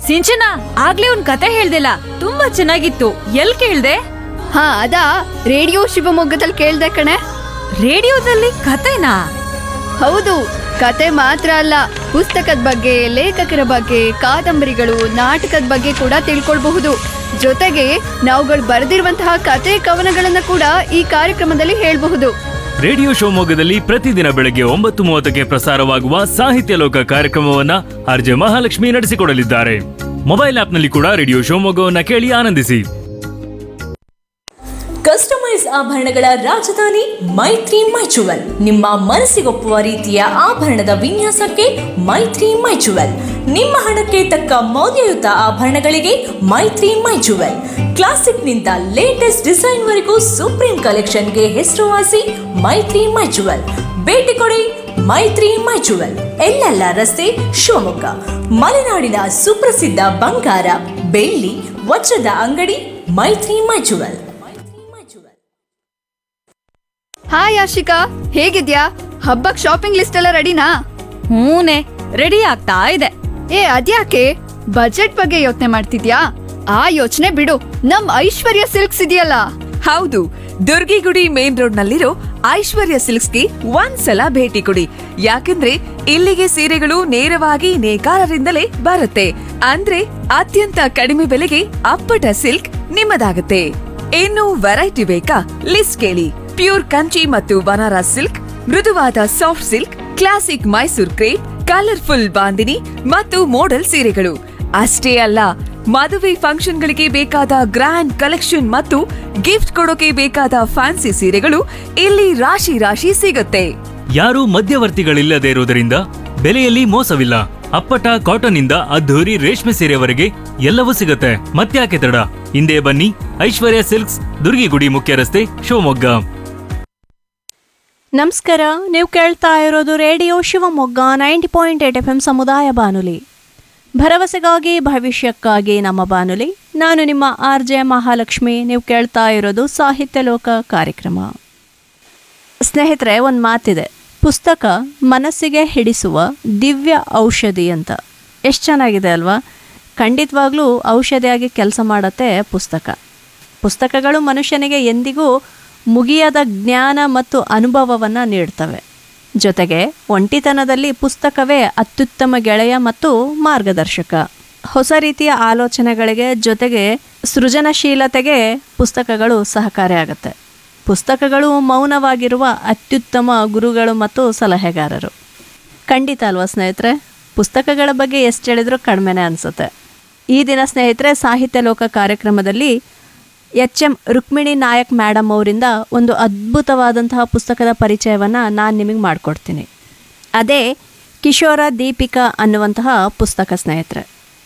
ಸಿಂಚನ ಆಗ್ಲೇ ಒಂದ್ ಕತೆ ಹೇಳ್ದಿಲ್ಲ ತುಂಬಾ ಚೆನ್ನಾಗಿತ್ತು ಎಲ್ ಕೇಳ್ದೆ ಹಾ ಅದಾ ರೇಡಿಯೋ ಶಿವಮೊಗ್ಗದಲ್ಲಿ ಕೇಳ್ದೆ ಕಣೆ ರೇಡಿಯೋದಲ್ಲಿ ಕತೆನಾ ಹೌದು ಕತೆ ಮಾತ್ರ ಅಲ್ಲ ಪುಸ್ತಕದ ಬಗ್ಗೆ ಲೇಖಕರ ಬಗ್ಗೆ ಕಾದಂಬರಿಗಳು ನಾಟಕದ ಬಗ್ಗೆ ಕೂಡ ತಿಳ್ಕೊಳ್ಬಹುದು ಜೊತೆಗೆ ನಾವುಗಳು ಬರೆದಿರುವಂತಹ ಕತೆ ಕವನಗಳನ್ನ ಕೂಡ ಈ ಕಾರ್ಯಕ್ರಮದಲ್ಲಿ ಹೇಳ್ಬಹುದು ರೇಡಿಯೋ ಶಿವಮೊಗ್ಗದಲ್ಲಿ ಪ್ರತಿದಿನ ಬೆಳಗ್ಗೆ ಒಂಬತ್ತು ಮೂವತ್ತಕ್ಕೆ ಪ್ರಸಾರವಾಗುವ ಸಾಹಿತ್ಯ ಲೋಕ ಕಾರ್ಯಕ್ರಮವನ್ನ ಆರ್ಜೆ ಮಹಾಲಕ್ಷ್ಮಿ ನಡೆಸಿಕೊಡಲಿದ್ದಾರೆ ಮೊಬೈಲ್ ಆಪ್ನಲ್ಲಿ ಕೂಡ ರೇಡಿಯೋ ಶಿವಮೊಗ್ಗವನ್ನ ಕೇಳಿ ಆನಂದಿಸಿ ಕಸ್ಟಮೈಸ್ ಆಭರಣಗಳ ರಾಜಧಾನಿ ಮೈತ್ರಿ ಮೈಚುವಲ್ ನಿಮ್ಮ ಮನಸ್ಸಿಗೊಪ್ಪುವ ರೀತಿಯ ಆಭರಣದ ವಿನ್ಯಾಸಕ್ಕೆ ಮೈತ್ರಿ ಮೈಚುವಲ್ ನಿಮ್ಮ ಹಣಕ್ಕೆ ತಕ್ಕ ಮೌಲ್ಯಯುತ ಆಭರಣಗಳಿಗೆ ಮೈತ್ರಿ ಮೈಚುವಲ್ ಕ್ಲಾಸಿಕ್ನಿಂದ ಲೇಟೆಸ್ಟ್ ಡಿಸೈನ್ವರೆಗೂ ಸುಪ್ರೀಂ ಕಲೆಕ್ಷನ್ಗೆ ಹೆಸರುವಾಸಿ ಮೈತ್ರಿ ಮೈಚುವಲ್ ಭೇಟಿ ಕೊಡಿ ಮೈತ್ರಿ ಮೈಚುವಲ್ ಎಲ್ಲೆಲ್ಲ ರಸ್ತೆ ಶಿವಮೊಗ್ಗ ಮಲೆನಾಡಿನ ಸುಪ್ರಸಿದ್ಧ ಬಂಗಾರ ಬೆಳ್ಳಿ ವಜ್ರದ ಅಂಗಡಿ ಮೈತ್ರಿ ಮೈಚುವಲ್ ಹಾಯ್ ಆಶಿಕಾ ಹೇಗಿದ್ಯಾ ಹಬ್ಬಕ್ ಶಾಪಿಂಗ್ ಲಿಸ್ಟ್ ಎಲ್ಲ ರೆಡಿನಾ ಹೂನೆ ರೆಡಿ ಆಗ್ತಾ ಇದೆ ಏ ಅದ್ಯಾಕೆ ಬಜೆಟ್ ಬಗ್ಗೆ ಯೋಚನೆ ಮಾಡ್ತಿದ್ಯಾ ಆ ಯೋಚನೆ ಬಿಡು ನಮ್ ಐಶ್ವರ್ಯ ಸಿಲ್ಕ್ಸ್ ಇದೆಯಲ್ಲ ಹೌದು ದುರ್ಗಿಗುಡಿ ಮೇನ್ ರೋಡ್ ನಲ್ಲಿರೋ ಐಶ್ವರ್ಯ ಸಿಲ್ಕ್ಸ್ಗೆ ಒಂದ್ಸಲ ಭೇಟಿ ಕೊಡಿ ಯಾಕಂದ್ರೆ ಇಲ್ಲಿಗೆ ಸೀರೆಗಳು ನೇರವಾಗಿ ನೇಕಾರರಿಂದಲೇ ಬರುತ್ತೆ ಅಂದ್ರೆ ಅತ್ಯಂತ ಕಡಿಮೆ ಬೆಲೆಗೆ ಅಪ್ಪಟ ಸಿಲ್ಕ್ ನಿಮ್ಮದಾಗುತ್ತೆ ಇನ್ನು ವೆರೈಟಿ ಬೇಕಾ ಲಿಸ್ಟ್ ಕೇಳಿ ಪ್ಯೂರ್ ಕಂಚಿ ಮತ್ತು ಬನಾರಸ್ ಸಿಲ್ಕ್ ಮೃದುವಾದ soft silk classic Mysore crepe colourful bandhani ಮತ್ತು ಮೋಡಲ್ ಸೀರೆಗಳು ಅಷ್ಟೇ ಅಲ್ಲ ಮದುವೆ ಫಂಕ್ಷನ್ಗಳಿಗೆ ಬೇಕಾದ ಗ್ರ್ಯಾಂಡ್ ಕಲೆಕ್ಷನ್ ಮತ್ತು ಗಿಫ್ಟ್ ಕೊಡೋಕೆ ಬೇಕಾದ ಫ್ಯಾನ್ಸಿ ಸೀರೆಗಳು ಇಲ್ಲಿ ರಾಶಿ ರಾಶಿ ಸಿಗುತ್ತೆ ಯಾರೂ ಮಧ್ಯವರ್ತಿಗಳಿಲ್ಲದೆ ಇರುವುದರಿಂದ ಬೆಲೆಯಲ್ಲಿ ಮೋಸವಿಲ್ಲ ಅಪ್ಪಟ ಕಾಟನ್ ಇಂದ ಅದ್ಧೂರಿ ರೇಷ್ಮೆ ಸೀರೆವರೆಗೆ ಎಲ್ಲವೂ ಸಿಗುತ್ತೆ ಮತ್ತ್ಯಾಕೆ ತಡ ಹಿಂದೆ ಬನ್ನಿ ಐಶ್ವರ್ಯ ಸಿಲ್ಕ್ಸ್ ದುರ್ಗಿಗುಡಿ ಮುಖ್ಯ ರಸ್ತೆ ಶಿವಮೊಗ್ಗ ನಮಸ್ಕಾರ ನೀವು ಕೇಳ್ತಾ ಇರೋದು radio Shivamogga ninety point eight F M ಸಮುದಾಯ ಬಾನುಲಿ ಭರವಸೆಗಾಗಿ ಭವಿಷ್ಯಕ್ಕಾಗಿ ನಮ್ಮ ಬಾನುಲಿ ನಾನು ನಿಮ್ಮ ಆರ್ ಜೆ ಮಹಾಲಕ್ಷ್ಮಿ ನೀವು ಕೇಳ್ತಾ ಇರೋದು ಸಾಹಿತ್ಯ ಲೋಕ ಕಾರ್ಯಕ್ರಮ ಸ್ನೇಹಿತರೆ ಒಂದು ಮಾತಿದೆ ಪುಸ್ತಕ ಮನಸ್ಸಿಗೆ ಹಿಡಿಸುವ ದಿವ್ಯ ಔಷಧಿ ಅಂತ ಎಷ್ಟು ಚೆನ್ನಾಗಿದೆ ಅಲ್ವಾ ಖಂಡಿತವಾಗ್ಲೂ ಔಷಧಿಯಾಗಿ ಕೆಲಸ ಮಾಡುತ್ತೆ ಪುಸ್ತಕ ಪುಸ್ತಕಗಳು ಮನುಷ್ಯನಿಗೆ ಎಂದಿಗೂ ಮುಗಿಯದ ಜ್ಞಾನ ಮತ್ತು ಅನುಭವವನ್ನು ನೀಡ್ತವೆ ಜೊತೆಗೆ ಒಂಟಿತನದಲ್ಲಿ ಪುಸ್ತಕವೇ ಅತ್ಯುತ್ತಮ ಗೆಳೆಯ ಮತ್ತು ಮಾರ್ಗದರ್ಶಕ ಹೊಸ ರೀತಿಯ ಆಲೋಚನೆಗಳಿಗೆ ಜೊತೆಗೆ ಸೃಜನಶೀಲತೆಗೆ ಪುಸ್ತಕಗಳು ಸಹಕಾರಿಯಾಗುತ್ತೆ ಪುಸ್ತಕಗಳು ಮೌನವಾಗಿರುವ ಅತ್ಯುತ್ತಮ ಗುರುಗಳು ಮತ್ತು ಸಲಹೆಗಾರರು ಖಂಡಿತ ಅಲ್ವಾ ಸ್ನೇಹಿತರೆ ಪುಸ್ತಕಗಳ ಬಗ್ಗೆ ಎಷ್ಟು ಹೇಳಿದ್ರೂ ಕಡಿಮೆನೇ ಅನಿಸುತ್ತೆ ಈ ದಿನ ಸ್ನೇಹಿತರೆ ಸಾಹಿತ್ಯ ಲೋಕ ಕಾರ್ಯಕ್ರಮದಲ್ಲಿ H M Rukmini Nayak madam ಅವರಿಂದ ಒಂದು ಅದ್ಭುತವಾದಂತಹ ಪುಸ್ತಕದ ಪರಿಚಯವನ್ನು ನಾನು ನಿಮಗೆ ಮಾಡಿಕೊಡ್ತೀನಿ ಅದೇ ಕಿಶೋರ ದೀಪಿಕಾ ಅನ್ನುವಂತಹ ಪುಸ್ತಕ ಸ್ನೇಹಿತರೆ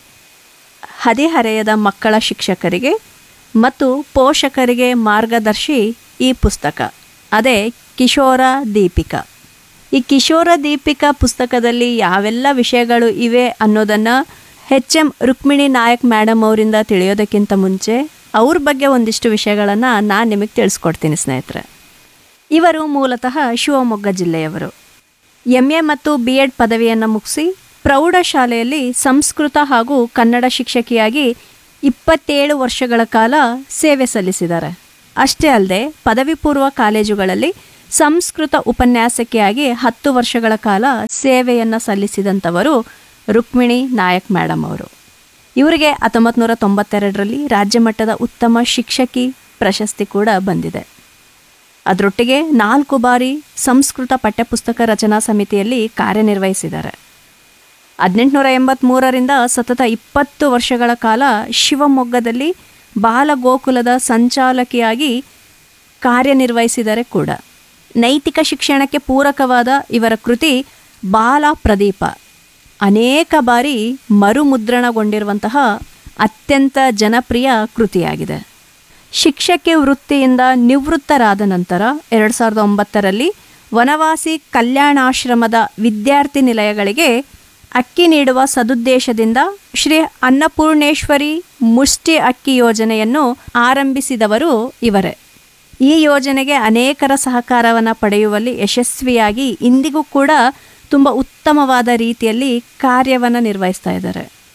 ಹದಿಹರೆಯದ ಮಕ್ಕಳ ಶಿಕ್ಷಕರಿಗೆ ಮತ್ತು ಪೋಷಕರಿಗೆ ಮಾರ್ಗದರ್ಶಿ ಈ ಪುಸ್ತಕ ಅದೇ ಕಿಶೋರ ದೀಪಿಕಾ ಈ ಕಿಶೋರ ದೀಪಿಕಾ ಪುಸ್ತಕದಲ್ಲಿ ಯಾವೆಲ್ಲ ವಿಷಯಗಳು ಇವೆ ಅನ್ನೋದನ್ನು H M Rukmini Nayak madam ಅವರಿಂದ ತಿಳಿಯೋದಕ್ಕಿಂತ ಮುಂಚೆ ಅವ್ರ ಬಗ್ಗೆ ಒಂದಿಷ್ಟು ವಿಷಯಗಳನ್ನು ನಾನು ನಿಮಗೆ ತಿಳಿಸ್ಕೊಡ್ತೀನಿ ಸ್ನೇಹಿತರೆ ಇವರು ಮೂಲತಃ ಶಿವಮೊಗ್ಗ ಜಿಲ್ಲೆಯವರು ಎಂ ಎ ಮತ್ತು ಬಿ ಎಡ್ ಪದವಿಯನ್ನು ಮುಗಿಸಿ ಪ್ರೌಢಶಾಲೆಯಲ್ಲಿ ಸಂಸ್ಕೃತ ಹಾಗೂ ಕನ್ನಡ ಶಿಕ್ಷಕಿಯಾಗಿ ಇಪ್ಪತ್ತೇಳು ವರ್ಷಗಳ ಕಾಲ ಸೇವೆ ಸಲ್ಲಿಸಿದ್ದಾರೆ ಅಷ್ಟೇ ಅಲ್ಲದೆ ಪದವಿ ಪೂರ್ವ ಕಾಲೇಜುಗಳಲ್ಲಿ ಸಂಸ್ಕೃತ ಉಪನ್ಯಾಸಕಿಯಾಗಿ ಹತ್ತು ವರ್ಷಗಳ ಕಾಲ ಸೇವೆಯನ್ನು ಸಲ್ಲಿಸಿದಂಥವರು ರುಕ್ಮಿಣಿ ನಾಯಕ್ ಮೇಡಮ್ ಅವರು ಇವರಿಗೆ ಹತ್ತೊಂಬತ್ತು ನೂರ ತೊಂಬತ್ತೆರಡರಲ್ಲಿ ರಾಜ್ಯ ಮಟ್ಟದ ಉತ್ತಮ ಶಿಕ್ಷಕಿ ಪ್ರಶಸ್ತಿ ಕೂಡ ಬಂದಿದೆ ಅದರೊಟ್ಟಿಗೆ ನಾಲ್ಕು ಬಾರಿ ಸಂಸ್ಕೃತ ಪಠ್ಯಪುಸ್ತಕ ರಚನಾ ಸಮಿತಿಯಲ್ಲಿ ಕಾರ್ಯನಿರ್ವಹಿಸಿದ್ದಾರೆ ಹದಿನೆಂಟುನೂರ ಎಂಬತ್ತ್ಮೂರರಿಂದ ಸತತ ಇಪ್ಪತ್ತು ವರ್ಷಗಳ ಕಾಲ ಶಿವಮೊಗ್ಗದಲ್ಲಿ ಬಾಲಗೋಕುಲದ ಸಂಚಾಲಕಿಯಾಗಿ ಕಾರ್ಯನಿರ್ವಹಿಸಿದರೆ ಕೂಡ ನೈತಿಕ ಶಿಕ್ಷಣಕ್ಕೆ ಪೂರಕವಾದ ಇವರ ಕೃತಿ ಬಾಲ ಪ್ರದೀಪ ಅನೇಕ ಬಾರಿ ಮರುಮುದ್ರಣಗೊಂಡಿರುವಂತಹ ಅತ್ಯಂತ ಜನಪ್ರಿಯ ಕೃತಿಯಾಗಿದೆ ಶಿಕ್ಷಕಿ ವೃತ್ತಿಯಿಂದ ನಿವೃತ್ತರಾದ ನಂತರ ಎರಡು ಸಾವಿರದ ಒಂಬತ್ತರಲ್ಲಿ ವನವಾಸಿ ಕಲ್ಯಾಣಾಶ್ರಮದ ವಿದ್ಯಾರ್ಥಿ ನಿಲಯಗಳಿಗೆ ಅಕ್ಕಿ ನೀಡುವ ಸದುದ್ದೇಶದಿಂದ ಶ್ರೀ ಅನ್ನಪೂರ್ಣೇಶ್ವರಿ ಮುಷ್ಟಿ ಅಕ್ಕಿ ಯೋಜನೆಯನ್ನು ಆರಂಭಿಸಿದವರು ಇವರೇ ಈ ಯೋಜನೆಗೆ ಅನೇಕರ ಸಹಕಾರವನ್ನು ಪಡೆಯುವಲ್ಲಿ ಯಶಸ್ವಿಯಾಗಿ ಇಂದಿಗೂ ಕೂಡ ತುಂಬ ಉತ್ತಮವಾದ ರೀತಿಯಲ್ಲಿ ಕಾರ್ಯವನ್ನು ನಿರ್ವಹಿಸ್ತಾ ಇದ್ದಾರೆ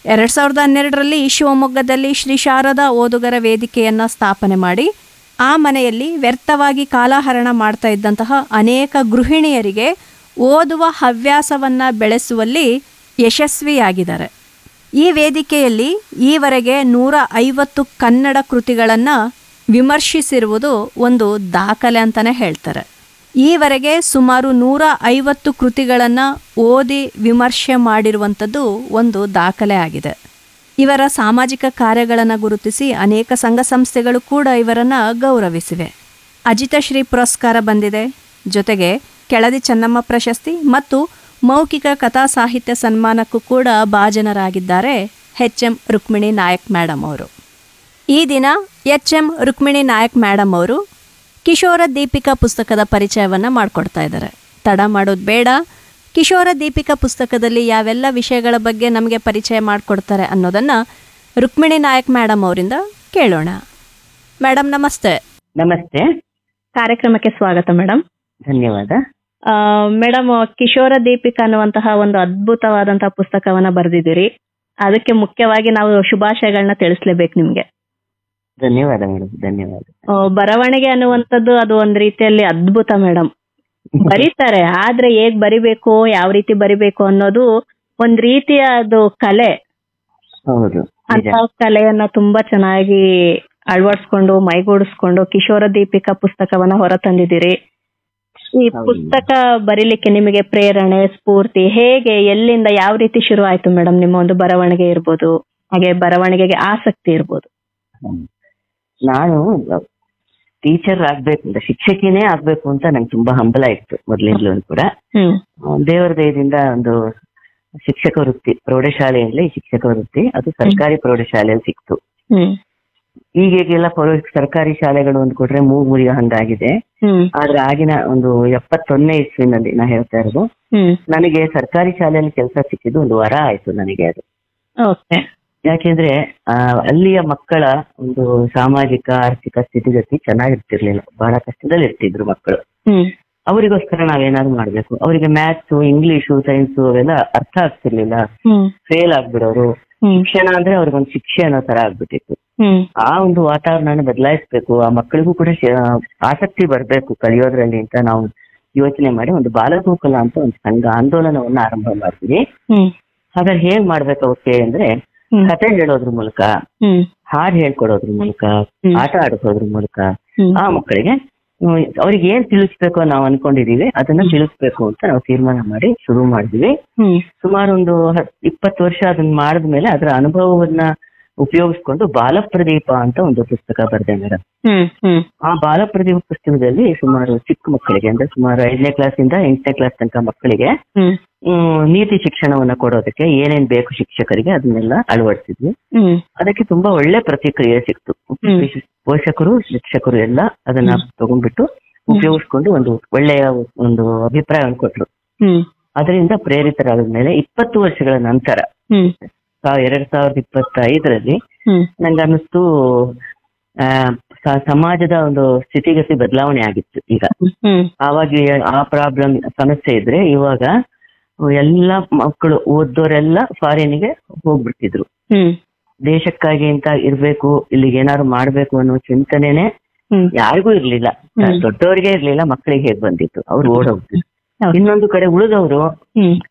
ಎರಡು ಸಾವಿರದ ಹನ್ನೆರಡರಲ್ಲಿ ಶಿವಮೊಗ್ಗದಲ್ಲಿ ಶ್ರೀ ಶಾರದಾ ಓದುಗರ ವೇದಿಕೆಯನ್ನು ಸ್ಥಾಪನೆ ಮಾಡಿ ಆ ಮನೆಯಲ್ಲಿ ವ್ಯರ್ಥವಾಗಿ ಕಾಲಹರಣ ಮಾಡ್ತಾ ಇದ್ದಂತಹ ಅನೇಕ ಗೃಹಿಣಿಯರಿಗೆ ಓದುವ ಹವ್ಯಾಸವನ್ನು ಬೆಳೆಸುವಲ್ಲಿ ಯಶಸ್ವಿಯಾಗಿದ್ದಾರೆ ಈ ವೇದಿಕೆಯಲ್ಲಿ ಈವರೆಗೆ ನೂರ ಐವತ್ತು ಕನ್ನಡ ಕೃತಿಗಳನ್ನು ವಿಮರ್ಶಿಸಿರುವುದು ಒಂದು ದಾಖಲೆ ಅಂತಲೇ ಹೇಳ್ತಾರೆ ಈವರೆಗೆ ಸುಮಾರು ನೂರ ಐವತ್ತು ಕೃತಿಗಳನ್ನು ಓದಿ ವಿಮರ್ಶೆ ಮಾಡಿರುವಂಥದ್ದು ಒಂದು ದಾಖಲೆ ಆಗಿದೆ ಇವರ ಸಾಮಾಜಿಕ ಕಾರ್ಯಗಳನ್ನು ಗುರುತಿಸಿ ಅನೇಕ ಸಂಘ ಸಂಸ್ಥೆಗಳು ಕೂಡ ಇವರನ್ನು ಗೌರವಿಸಿವೆ ಅಜಿತಶ್ರೀ ಪುರಸ್ಕಾರ ಬಂದಿದೆ ಜೊತೆಗೆ ಕೆಳದಿ ಚೆನ್ನಮ್ಮ ಪ್ರಶಸ್ತಿ ಮತ್ತು ಮೌಖಿಕ ಕಥಾ ಸಾಹಿತ್ಯ ಸನ್ಮಾನಕ್ಕೂ ಕೂಡ ಭಾಜನರಾಗಿದ್ದಾರೆ H M Rukmini Nayak madam ಅವರು ಈ ದಿನ H M Rukmini Nayak madam ಅವರು ಕಿಶೋರ ದೀಪಿಕಾ ಪುಸ್ತಕದ ಪರಿಚಯವನ್ನು ಮಾಡಿಕೊಡ್ತಾ ಇದ್ದಾರೆ ತಡ ಮಾಡೋದು ಬೇಡ ಕಿಶೋರ ದೀಪಿಕಾ ಪುಸ್ತಕದಲ್ಲಿ ಯಾವೆಲ್ಲ ವಿಷಯಗಳ ಬಗ್ಗೆ ನಮಗೆ ಪರಿಚಯ ಮಾಡಿಕೊಡ್ತಾರೆ ಅನ್ನೋದನ್ನು ರುಕ್ಮಿಣಿ ನಾಯಕ್ ಮೇಡಮ್ ಅವರಿಂದ ಕೇಳೋಣ ಮೇಡಮ್ ನಮಸ್ತೆ ನಮಸ್ತೆ ಕಾರ್ಯಕ್ರಮಕ್ಕೆ ಸ್ವಾಗತ ಮೇಡಮ್ ಧನ್ಯವಾದ ಮೇಡಮ್ ಕಿಶೋರ ದೀಪಿಕಾ ಅನ್ನುವಂತಹ ಒಂದು ಅದ್ಭುತವಾದಂತಹ ಪುಸ್ತಕವನ್ನ ಬರೆದಿದ್ದೀರಿ ಅದಕ್ಕೆ ಮುಖ್ಯವಾಗಿ ನಾವು ಶುಭಾಶಯಗಳನ್ನ ತಿಳಿಸ್ಲೇಬೇಕು ನಿಮ್ಗೆ ಧನ್ಯವಾದ ಮೇಡಮ್ ಧನ್ಯವಾದ ಆ, ಬರವಣಿಗೆ ಅನ್ನುವಂಥದ್ದು ಅದು ಒಂದ್ ರೀತಿಯಲ್ಲಿ ಅದ್ಭುತ ಮೇಡಮ್ ಬರೀತಾರೆ ಆದ್ರೆ ಹೇಗ್ ಬರಿಬೇಕು ಯಾವ ರೀತಿ ಬರಿಬೇಕು ಅನ್ನೋದು ಒಂದ್ ರೀತಿಯ ಅದು ಕಲೆ ಹೌದು ನಿಜ ಅಂತ ಕಲೆಯನ್ನ ತುಂಬಾ ಚೆನ್ನಾಗಿ ಅಳವಡಿಸ್ಕೊಂಡು ಮೈಗೂಡಿಸ್ಕೊಂಡು ಕಿಶೋರ ದೀಪಿಕಾ ಪುಸ್ತಕವನ್ನ ಹೊರತಂದಿದ್ದೀರಿ ಈ ಹೌದು. ಪುಸ್ತಕ ಬರೀಲಿಕ್ಕೆ ನಿಮಗೆ ಪ್ರೇರಣೆ ಸ್ಫೂರ್ತಿ ಹೇಗೆ ಎಲ್ಲಿಂದ ಯಾವ ರೀತಿ ಶುರು ಆಯ್ತು ಮೇಡಮ್ ನಿಮ್ಮ ಒಂದು ಬರವಣಿಗೆ ಇರ್ಬೋದು ಹಾಗೆ ಬರವಣಿಗೆಗೆ ಆಸಕ್ತಿ ಇರ್ಬೋದು ಹ್ಮ್. ನಾನು ಟೀಚರ್ ಆಗ್ಬೇಕು ಅಂತ ಶಿಕ್ಷಕಿನೇ ಆಗ್ಬೇಕು ಅಂತ ನಂಗೆ ತುಂಬಾ ಹಂಬಲ ಇತ್ತು ಮೊದ್ಲಿಂದಲೂ ಕೂಡ ಹ್ಮ್ ಆ, ದೇವರ ದಯದಿಂದ ಒಂದು ಶಿಕ್ಷಕ ವೃತ್ತಿ ಪ್ರೌಢಶಾಲೆಯಲ್ಲಿ ಶಿಕ್ಷಕ ವೃತ್ತಿ ಅದು ಸರ್ಕಾರಿ ಪ್ರೌಢಶಾಲೆಯಲ್ಲಿ ಸಿಕ್ತು ಹ್ಮ್ ಈಗೀಗೆಲ್ಲ ಪ್ರೌಢ ಸರ್ಕಾರಿ ಶಾಲೆಗಳು ಒಂದು ಕೊಟ್ರೆ ಮೂಗು ಮುರಿಯೋ ಹಂಗಾಗಿದೆ ಹ್ಮ್ ಆದ್ರೆ ಆಗಿನ ಒಂದು ಎಪ್ಪತ್ತೊಂದನೇ ಇಸ್ವಿನಲ್ಲಿ ನಾ ಹೇಳ್ತಾ ಇರೋದು ಹ್ಮ್ ನನಗೆ ಸರ್ಕಾರಿ ಶಾಲೆಯಲ್ಲಿ ಕೆಲಸ ಸಿಕ್ಕಿದ್ದು ಒಂದು ವರ ಆಯ್ತು ನನಗೆ ಅದು ಓಕೆ ಯಾಕೆಂದ್ರೆ ಆ, ಅಲ್ಲಿಯ ಮಕ್ಕಳ ಒಂದು ಸಾಮಾಜಿಕ ಆರ್ಥಿಕ ಸ್ಥಿತಿಗತಿ ಚೆನ್ನಾಗಿರ್ತಿರ್ಲಿಲ್ಲ ಬಹಳ ಕಷ್ಟದಲ್ಲಿ ಇರ್ತಿದ್ರು ಮಕ್ಕಳು ಹ್ಮ್ ಅವರಿಗೋಸ್ಕರ ನಾವೇನಾದ್ರು ಮಾಡ್ಬೇಕು ಅವರಿಗೆ ಮ್ಯಾಥ್ಸ್ ಇಂಗ್ಲಿಷು ಸೈನ್ಸ್ ಅವೆಲ್ಲ ಅರ್ಥ ಆಗ್ತಿರ್ಲಿಲ್ಲ ಹ್ಮ್ ಫೇಲ್ ಆಗ್ಬಿಡೋರು ಹ್ಮ್ ಶಿಕ್ಷಣ ಅಂದ್ರೆ ಅವ್ರಿಗೊಂದು ಶಿಕ್ಷೆ ಅನ್ನೋ ತರ ಆಗ್ಬಿಟ್ಟಿತ್ತು ಹ್ಮ್ ಆ ಒಂದು ವಾತಾವರಣ ಬದಲಾಯಿಸ್ಬೇಕು ಆ ಮಕ್ಕಳಿಗೂ ಕೂಡ ಶಿ- ಆಸಕ್ತಿ ಬರ್ಬೇಕು ಕಲಿಯೋದ್ರಲ್ಲಿ ಅಂತ ನಾವು ಯೋಚನೆ ಮಾಡಿ ಒಂದು ಬಾಲಗೋಕುಲ ಅಂತ ಒಂದು ಸಂಘ ಆಂದೋಲನವನ್ನ ಆರಂಭ ಮಾಡ್ತೀವಿ ಹ್ಮ್ ಹಾಗಾದ್ರೆ ಹೇಗ್ ಮಾಡ್ಬೇಕು ಅವಕ್ಕೆ ಅಂದ್ರೆ ಹ್ಮ್. ಕತೆ ಹೇಳೋದ್ರ ಮೂಲಕ ಹ್ಮ್ ಹಾಡ್ ಹೇಳ್ಕೊಡೋದ್ರ ಮೂಲಕ ಹ್ಮ್. ಆಟ ಆಡಿಸೋದ್ರ ಮೂಲಕ ಹ್ಮ್. ಆ ಮಕ್ಕಳಿಗೆ ಹ್ಮ್, ಅವ್ರಿಗೆ ಏನ್ ತಿಳಿಸ್ಬೇಕು ನಾವು ಅನ್ಕೊಂಡಿದೀವಿ ಅದನ್ನ ತಿಳಿಸ್ಬೇಕು ಅಂತ ನಾವು ತೀರ್ಮಾನ ಮಾಡಿ ಶುರು ಮಾಡಿದ್ವಿ ಹ್ಮ್ ಸುಮಾರು ಒಂದು ಹತ್- ಇಪ್ಪತ್ತು ವರ್ಷ ಅದನ್ನ ಮಾಡಿದ್ಮೇಲೆ ಅದರ ಅನುಭವವನ್ನ ಉಪಯೋಗಿಸ್ಕೊಂಡು ಬಾಲಪ್ರದೀಪ ಅಂತ ಒಂದು ಪುಸ್ತಕ ಬರೆದೆ ಮೇಡಮ್ ಹ್ಮ್ ಹ್ಮ್ ಆ ಬಾಲಪ್ರದೀಪ ಪುಸ್ತಕದಲ್ಲಿ ಸುಮಾರು ಚಿಕ್ಕ ಮಕ್ಕಳಿಗೆ ಅಂದ್ರೆ ಸುಮಾರು ಐದನೇ ಕ್ಲಾಸಿಂದ ಎಂಟನೇ ಕ್ಲಾಸ್ ತನಕ ಮಕ್ಕಳಿಗೆ ಹ್ಮ್ ಹ್ಮ್, ನೀತಿ ಶಿಕ್ಷಣವನ್ನ ಕೊಡೋದಕ್ಕೆ ಏನೇನ್ ಬೇಕು ಶಿಕ್ಷಕರಿಗೆ ಅದನ್ನೆಲ್ಲ ಅಳವಡಿಸಿದ್ವಿ ಹ್ಮ್ ಅದಕ್ಕೆ ತುಂಬಾ ಒಳ್ಳೆ ಪ್ರತಿಕ್ರಿಯೆ ಸಿಕ್ತು ಹ್ಮ್. ವಿಶೇಷ- ಪೋಷಕರು ಶಿಕ್ಷಕರು ಎಲ್ಲ ಅದನ್ನ ತಗೊಂಡ್ಬಿಟ್ಟು ಉಪಯೋಗಿಸ್ಕೊಂಡು ಒಂದು ಒಳ್ಳೆಯ ಒಂದು ಅಭಿಪ್ರಾಯವನ್ನು ಕೊಟ್ರು ಹ್ಮ್ ಅದರಿಂದ ಪ್ರೇರಿತರಾದ ಮೇಲೆ ಇಪ್ಪತ್ತು ವರ್ಷಗಳ ನಂತರ ಹ್ಮ್ ಸಾ- ಎರಡ್ ಸಾವಿರದ ಇಪ್ಪತ್ತೈದರಲ್ಲಿ ಹ್ಮ್ ನಂಗೆ ಅನ್ನಿಸ್ತು ಆ, ಸ- ಸಮಾಜದ ಒಂದು ಸ್ಥಿತಿಗತಿ ಬದಲಾವಣೆ ಆಗಿತ್ತು ಈಗ ಹ್ಮ್ ಆವಾಗ ಆ ಪ್ರಾಬ್ಲಮ್ ಸಮಸ್ಯೆ ಇದ್ರೆ ಇವಾಗ ಎಲ್ಲ ಮಕ್ಕಳು ಓದೋರೆಲ್ಲ ಫಾರಿನ್ಗೆ ಹೋಗ್ಬಿಡ್ತಿದ್ರು ಹ್ಮ್ ದೇಶಕ್ಕಾಗಿ ಅಂತ ಇರ್ಬೇಕು ಇಲ್ಲಿಗೆ ಏನಾದ್ರು ಮಾಡ್ಬೇಕು ಅನ್ನೋ ಚಿಂತನೆನೆ ಹ್ಮ್ ಯಾರಿಗೂ ಇರ್ಲಿಲ್ಲ ಹ್ಮ್. ದೊಡ್ಡವರಿಗೆ ಇರ್ಲಿಲ್ಲ ಮಕ್ಕಳಿಗೆ ಹೇಗ್ ಬಂದಿತ್ತು ಅವ್ರು ಓಡೋಗ್ತಿದ್ರು ಹೌದು. ಇನ್ನೊಂದು ಕಡೆ ಉಳಿದವರು ಹ್ಮ್